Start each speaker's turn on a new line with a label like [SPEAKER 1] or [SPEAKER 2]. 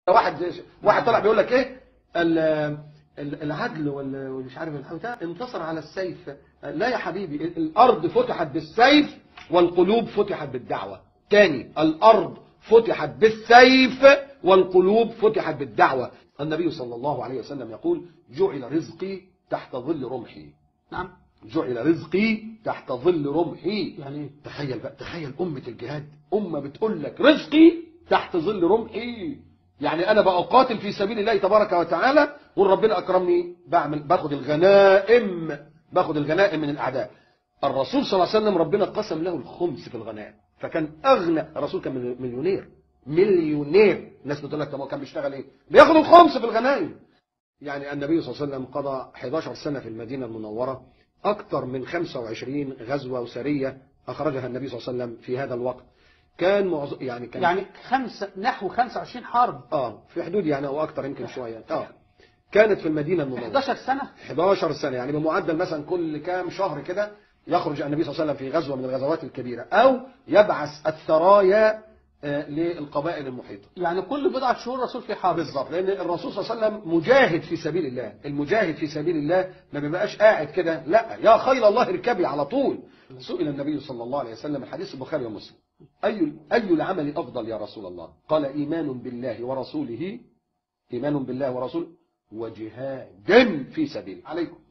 [SPEAKER 1] واحد واحد طلع بيقول لك ايه ال- ال- العدل وال- ومش عارف الحاجة بتاع انتصر على السيف لا يا حبيبي ال- الارض فتحت بالسيف والقلوب فتحت بالدعوه تاني الارض فتحت بالسيف والقلوب فتحت بالدعوه النبي صلى الله عليه وسلم يقول جعل رزقي تحت ظل رمحي
[SPEAKER 2] نعم
[SPEAKER 1] جعل رزقي تحت ظل رمحي
[SPEAKER 2] يعني ايه
[SPEAKER 1] تخيل بقى تخيل أمة الجهاد أمة بتقول لك رزقي تحت ظل رمحي يعني أنا بقاتل في سبيل الله تبارك وتعالى وربنا أكرمني بعمل باخد الغنائم باخد الغنائم من الأعداء الرسول صلى الله عليه وسلم ربنا قسم له الخمس في الغنائم فكان أغنى الرسول كان مليونير مليونير الناس بتقول لك طب هو كان بيشتغل إيه بياخد الخمس في الغنائم يعني النبي صلى الله عليه وسلم قضى 11 سنة في المدينة المنورة أكثر من 25 غزوة وسرية أخرجها النبي صلى الله عليه وسلم في هذا الوقت كان معظ... يعني كان
[SPEAKER 2] يعني خمسة نحو 25 حرب
[SPEAKER 1] اه في حدود يعني او اكتر يمكن شويه اه كانت في المدينه المنوره
[SPEAKER 2] 11 سنة
[SPEAKER 1] 11 سنه يعني بمعدل مثلا كل كام شهر كده يخرج النبي صلى الله عليه وسلم في غزوه من الغزوات الكبيره او يبعث الثرايا آه، للقبائل المحيطه
[SPEAKER 2] يعني كل بضعة شهور رسول في حرب
[SPEAKER 1] بالظبط لان الرسول صلى الله عليه وسلم مجاهد في سبيل الله المجاهد في سبيل الله ما بيبقاش قاعد كده لا يا خيل الله اركبي على طول سئل النبي صلى الله عليه وسلم الحديث البخاري ومسلم اي اي العمل افضل يا رسول الله قال ايمان بالله ورسوله ايمان بالله ورسوله وجهاد في سبيله عليكم